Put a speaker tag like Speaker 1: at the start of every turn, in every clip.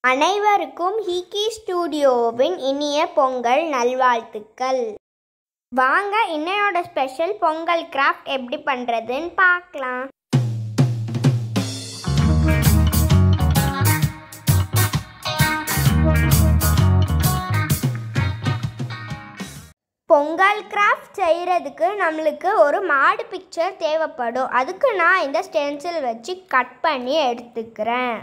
Speaker 1: அனைவருக்கும் ஹீக்கி ஸ்டூடியோவின் இனிய பொங்கல் நல்வாழ்த்துக்கள் வாங்க இன்னையோட ஸ்பெஷல் பொங்கல் கிராஃப்ட் எப்படி பண்ணுறதுன்னு பார்க்கலாம் பொங்கல் கிராஃப்ட் செய்கிறதுக்கு நம்மளுக்கு ஒரு மாடு பிக்சர் தேவைப்படும் அதுக்கு நான் இந்த ஸ்டென்சில் வச்சு கட் பண்ணி எடுத்துக்கிறேன்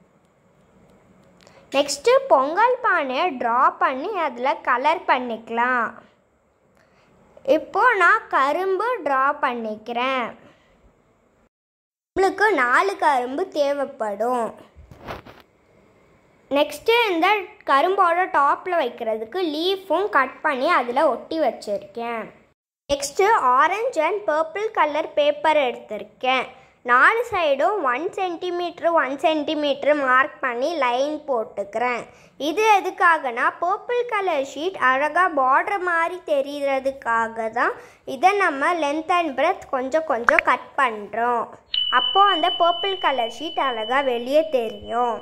Speaker 1: நெக்ஸ்ட்டு பொங்கல் பானையை ட்ரா பண்ணி அதில் கலர் பண்ணிக்கலாம் இப்போ நான் கரும்பு ட்ரா பண்ணிக்கிறேன் நம்மளுக்கு நாலு கரும்பு தேவைப்படும் நெக்ஸ்ட்டு இந்த கரும்போட டாப்பில் வைக்கிறதுக்கு லீஃபும் கட் பண்ணி அதில் ஒட்டி வச்சுருக்கேன் next orange and purple colour paper எடுத்திருக்கேன் நாலு சைடும் one centimetre one centimetre mark பண்ணி லைன் போட்டுக்கிறேன் இது எதுக்காகனா பர்பிள் கலர் ஷீட் அழகாக பார்டர் மாதிரி தெரிகிறதுக்காக தான் இதை நம்ம லென்த் அண்ட் பிரெத் கொஞ்சம் கொஞ்சம் கட் பண்ணுறோம் அப்போது அந்த பர்பிள் கலர் ஷீட் அழகாக வெளியே தெரியும்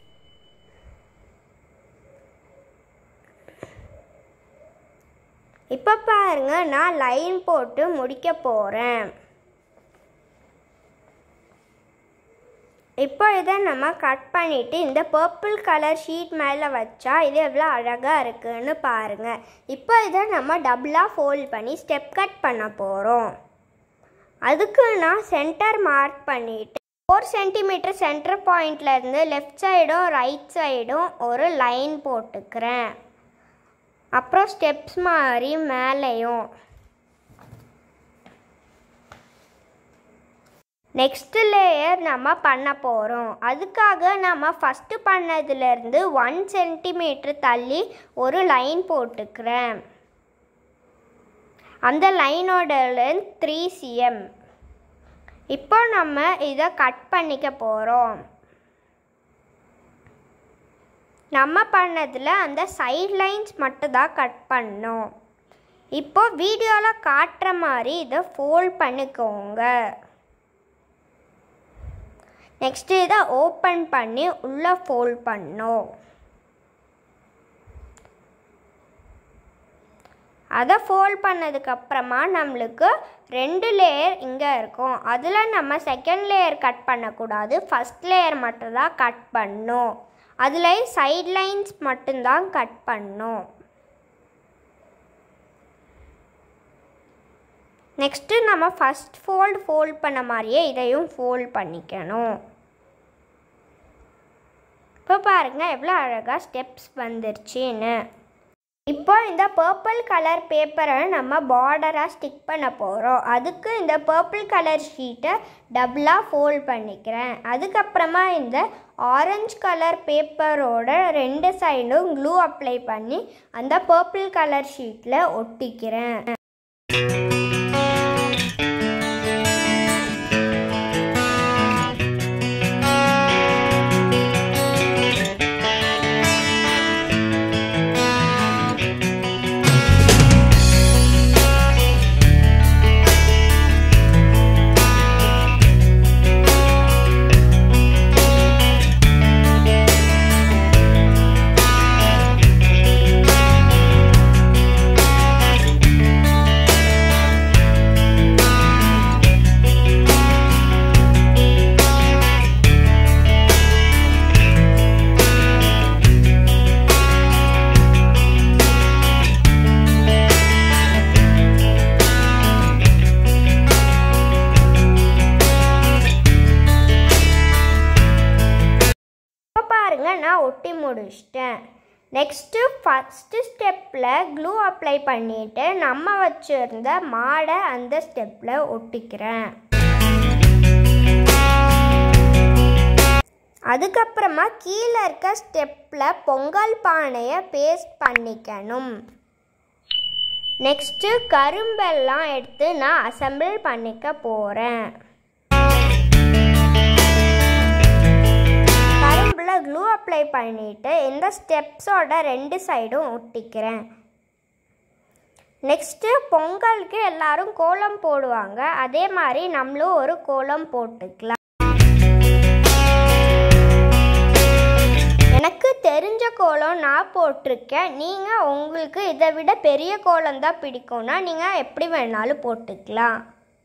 Speaker 1: இப்போ பாருங்க நான் லைன் போட்டு முடிக்க போகிறேன் இப்போ இதை நம்ம கட் பண்ணிவிட்டு இந்த பர்பிள் கலர் ஷீட் மேலே வச்சா இது எவ்வளோ அழகாக இருக்குன்னு பாருங்கள் இப்போ இதை நம்ம டபுளாக ஃபோல்ட் பண்ணி ஸ்டெப் கட் பண்ண போகிறோம் அதுக்கு நான் சென்டர் மார்க் பண்ணிவிட்டு ஃபோர் சென்டிமீட்டர் சென்டர் பாயிண்ட்லேருந்து லெஃப்ட் சைடும் ரைட் சைடும் ஒரு லைன் போட்டுக்கிறேன் அப்புறம் ஸ்டெப்ஸ் மாதிரி மேலேயும் நெக்ஸ்ட் லேயர் நம்ம பண்ண போகிறோம் அதுக்காக நம்ம ஃபஸ்ட்டு பண்ணதுலேருந்து ஒன் சென்டிமீட்டர் தள்ளி ஒரு லைன் போட்டுக்கிறேன் அந்த லைனோட லென்த் த்ரீ சிஎம் இப்போ நம்ம இதை கட் பண்ணிக்க போகிறோம் நம்ம பண்ணதில் அந்த சைட் லைன்ஸ் மட்டும் தான் கட் பண்ணோம் இப்போ வீடியோவில் காட்டுற மாதிரி இதை ஃபோல்ட் பண்ணிக்கோங்க நெக்ஸ்ட்டு இதை ஓப்பன் பண்ணி உள்ளே ஃபோல்ட் பண்ணோம் அதை ஃபோல்ட் பண்ணதுக்கப்புறமா நம்மளுக்கு ரெண்டு லேயர் இங்கே இருக்கும் அதில் நம்ம செகண்ட் லேயர் கட் பண்ணக்கூடாது ஃபஸ்ட் லேயர் மட்டும்தான் கட் பண்ணும் அதில் சைட் லைன்ஸ் மட்டும்தான் கட் பண்ணும் நெக்ஸ்ட்டு நம்ம ஃபஸ்ட் ஃபோல்ட் ஃபோல்ட் பண்ண மாதிரியே இதையும் ஃபோல்ட் பண்ணிக்கணும் இப்போ பாருங்கள் எவ்வளோ அழகாக ஸ்டெப்ஸ் வந்துருச்சுன்னு இப்போ இந்த பர்பிள் கலர் பேப்பரை நம்ம பார்டராக ஸ்டிக் பண்ண போகிறோம் அதுக்கு இந்த பர்பிள் கலர் ஷீட்டை டபுளாக ஃபோல்ட் பண்ணிக்கிறேன் அதுக்கப்புறமா இந்த ஆரஞ்சு கலர் பேப்பரோட ரெண்டு சைடும் க்ளூ அப்ளை பண்ணி அந்த பர்பிள் கலர் ஷீட்டில் ஒட்டிக்கிறேன் பாருங்க நான் ஒட்டி முடிச்சிட்டேன் நெக்ஸ்ட்டு ஃபஸ்ட்டு ஸ்டெப்பில் க்ளூ அப்ளை பண்ணிவிட்டு நம்ம வச்சுருந்த மாடை அந்த ஸ்டெப்பில் ஒட்டிக்கிறேன் அதுக்கப்புறமா கீழே இருக்க ஸ்டெப்பில் பொங்கல் பானையை பேஸ்ட் பண்ணிக்கணும் நெக்ஸ்ட்டு கரும்பெல்லாம் எடுத்து நான் அசம்பிள் பண்ணிக்க போகிறேன் கரும்பில் க்ளூ அப்ளை பண்ணிவிட்டு இந்த ஸ்டெப்ஸோட ரெண்டு சைடும் ஒட்டிக்கிறேன் நெக்ஸ்ட்டு பொங்கலுக்கு எல்லாரும் கோலம் போடுவாங்க அதே மாதிரி நம்மளும் ஒரு கோலம் போட்டுக்கலாம் எனக்கு கோலம் நான் போட்டிருக்கேன் நீங்கள் உங்களுக்கு இதை விட பெரிய கோலம் தான் பிடிக்கும்னா நீங்கள் எப்படி வேணாலும் போட்டுக்கலாம்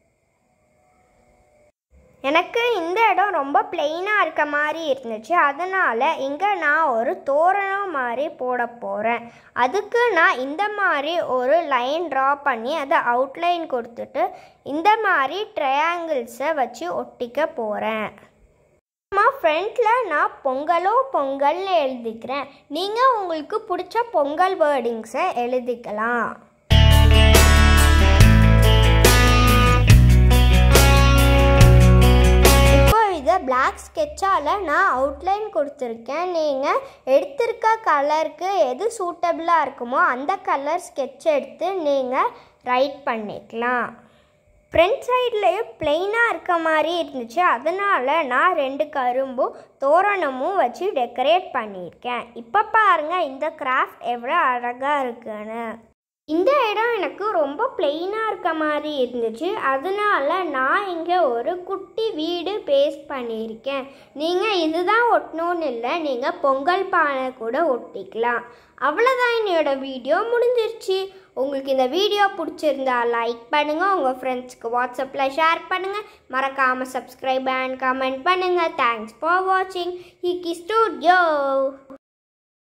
Speaker 1: எனக்கு இந்த இடம் ரொம்ப பிளெயினாக இருக்க மாதிரி இருந்துச்சு அதனால் இங்கே நான் ஒரு தோரணம் மாதிரி போட போகிறேன் அதுக்கு நான் இந்த மாதிரி ஒரு லைன் ட்ரா பண்ணி அதை அவுட்லைன் கொடுத்துட்டு இந்த மாதிரி ட்ரையாங்கிள்ஸை வச்சு ஒட்டிக்க போகிறேன் அம்மா ஃப்ரண்ட்டில் நான் பொங்கலோ பொங்கல்னு எழுதிக்கிறேன் நீங்கள் உங்களுக்கு பிடிச்ச பொங்கல் வேர்டிங்ஸை எழுதிக்கலாம் இப்போ இதை பிளாக் ஸ்கெட்சால் நான் அவுட்லைன் கொடுத்துருக்கேன் நீங்கள் எடுத்திருக்க கலருக்கு எது சூட்டபிளாக இருக்குமோ அந்த கலர் ஸ்கெட்ச் எடுத்து நீங்கள் ரைட் பண்ணிக்கலாம் ஃப்ரண்ட் சைட்லேயும் பிளெயினாக இருக்க மாதிரி இருந்துச்சு அதனால் நான் ரெண்டு கரும்பும் தோரணமும் வச்சு டெக்கரேட் பண்ணியிருக்கேன் இப்போ பாருங்கள் இந்த கிராஃப்ட் எவ்வளோ அழகாக இருக்குன்னு இந்த இடம் எனக்கு ரொம்ப பிளெயினாக இருக்க மாதிரி இருந்துச்சு அதனால நான் இங்கே ஒரு குட்டி வீடு பேஸ்ட் பண்ணியிருக்கேன் நீங்கள் இதுதான் ஒட்டணும்னு இல்லை நீங்கள் பொங்கல் பானை கூட ஒட்டிக்கலாம் அவ்வளோதான் என்னோட வீடியோ முடிஞ்சிருச்சு உங்களுக்கு இந்த வீடியோ பிடிச்சிருந்தா லைக் பண்ணுங்கள் உங்கள் ஃப்ரெண்ட்ஸ்க்கு வாட்ஸ்அப்பில் ஷேர் பண்ணுங்கள் மறக்காமல் சப்ஸ்கிரைப் அண்ட் கமெண்ட் பண்ணுங்கள் தேங்க்ஸ் ஃபார் வாட்சிங் ஹிக்கி ஸ்டூடியோ